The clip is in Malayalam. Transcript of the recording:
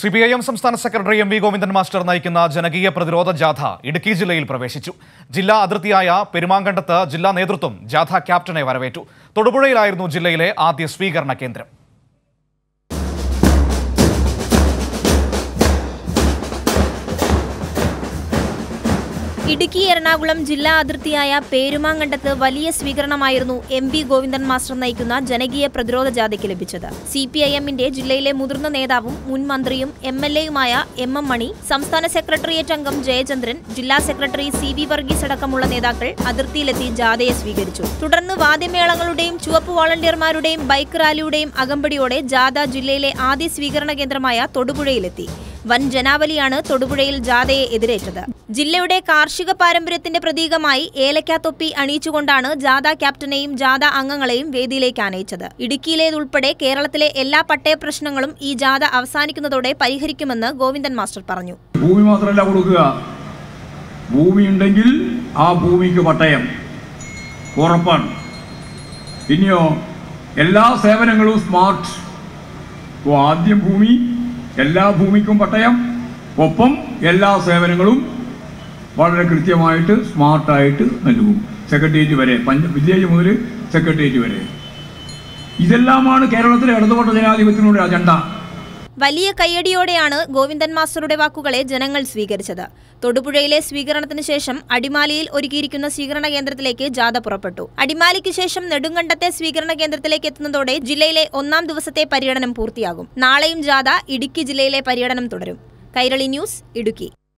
സി പി ഐ എം സംസ്ഥാന secretary M V Govindan master നയിക്കുന്ന ജനകീയ പ്രതിരോധ ജാഥ ഇടുക്കി ജില്ലയിൽ പ്രവേശിച്ചു ജില്ലാ അതിർത്തിയായ പെരുമാങ്കണ്ടത്ത് ജില്ലാ നേതൃത്വം ജാഥ ക്യാപ്റ്റനെ വരവേറ്റു തൊടുപുഴയിലായിരുന്നു ജില്ലയിലെ ആദ്യ സ്വീകരണ കേന്ദ്രം ഇടുക്കി എറണാകുളം ജില്ലാ അതിർത്തിയായ പേരുമാങ്കണ്ടത്ത് വലിയ സ്വീകരണമായിരുന്നു എം വി ഗോവിന്ദൻ മാസ്റ്റർ നയിക്കുന്ന ജനകീയ പ്രതിരോധ ജാഥയ്ക്ക് ലഭിച്ചത് സി പി ഐ എമ്മിന്റെ ജില്ലയിലെ മുതിർന്ന നേതാവും മുൻ മന്ത്രിയും എം എൽ എയുമായ എം എം മണി സംസ്ഥാന സെക്രട്ടേറിയറ്റ് അംഗം ജയചന്ദ്രൻ ജില്ലാ സെക്രട്ടറി സി വി വർഗീസ് അടക്കമുള്ള നേതാക്കൾ അതിർത്തിയിലെത്തി ജാഥയെ സ്വീകരിച്ചു തുടർന്ന് വാദ്യമേളങ്ങളുടെയും ചുവപ്പ് വോളണ്ടിയർമാരുടെയും ബൈക്ക് റാലിയുടെയും അകമ്പടിയോടെ ജാഥ ജില്ലയിലെ ആദ്യ സ്വീകരണ കേന്ദ്രമായ തൊടുപുഴയിലെത്തി വൻ ജനാവലിയാണ് തൊടുപുഴയിൽ ജാഥയെ എതിരേറ്റത് ജില്ലയുടെ കാർഷിക പാരമ്പര്യത്തിന്റെ പ്രതീകമായി ഏലക്കാത്തൊപ്പി അണിയിച്ചുകൊണ്ടാണ് ജാഥ ക്യാപ്റ്റനെയും ജാഥ അംഗങ്ങളെയും വേദിയിലേക്ക് ആനയിച്ചത് ഇടുക്കിയിലേതുൾപ്പെടെ കേരളത്തിലെ എല്ലാ പട്ടയ പ്രശ്നങ്ങളും ഈ ജാഥ അവസാനിക്കുന്നതോടെ പരിഹരിക്കുമെന്ന് ഗോവിന്ദൻ മാസ്റ്റർ പറഞ്ഞു ഭൂമി മാത്രമല്ല കൊടുക്കുക ഭൂമി ഉണ്ടെങ്കിൽ ആ ഭൂമിക്ക് പട്ടയം ഉറപ്പാണ് പിന്നെയോ എല്ലാ സേവനങ്ങളും സ്മാർട്ട് അപ്പോൾ ആദ്യം ഭൂമി എല്ലാ ഭൂമിക്കും പട്ടയം ഒപ്പം എല്ലാ സേവനങ്ങളും വളരെ കൃത്യമായിട്ട് സ്മാർട്ടായിട്ട് നൽകും സെക്രട്ടേറിയറ്റ് വരെ പഞ്ച വില്ലേജ് മുതൽ സെക്രട്ടേറിയറ്റ് വരെ ഇതെല്ലാമാണ് കേരളത്തിലെ ഇടതുപക്ഷ ജനാധിപത്യത്തിനുള്ള അജണ്ട വലിയ കയ്യടിയോടെയാണ് ഗോവിന്ദൻ മാസ്റ്ററുടെ വാക്കുകളെ ജനങ്ങൾ സ്വീകരിച്ചത് തൊടുപുഴയിലെ സ്വീകരണത്തിന് ശേഷം അടിമാലിയിൽ ഒരുക്കിയിരിക്കുന്ന സ്വീകരണ കേന്ദ്രത്തിലേക്ക് ജാഥ പുറപ്പെട്ടു അടിമാലിക്ക് ശേഷം നെടുങ്കണ്ടത്തെ സ്വീകരണ കേന്ദ്രത്തിലേക്ക് എത്തുന്നതോടെ ജില്ലയിലെ ഒന്നാം ദിവസത്തെ പര്യടനം പൂർത്തിയാകും നാളെയും ജാഥ ഇടുക്കി ജില്ലയിലെ പര്യടനം തുടരും കൈരളി ന്യൂസ് ഇടുക്കി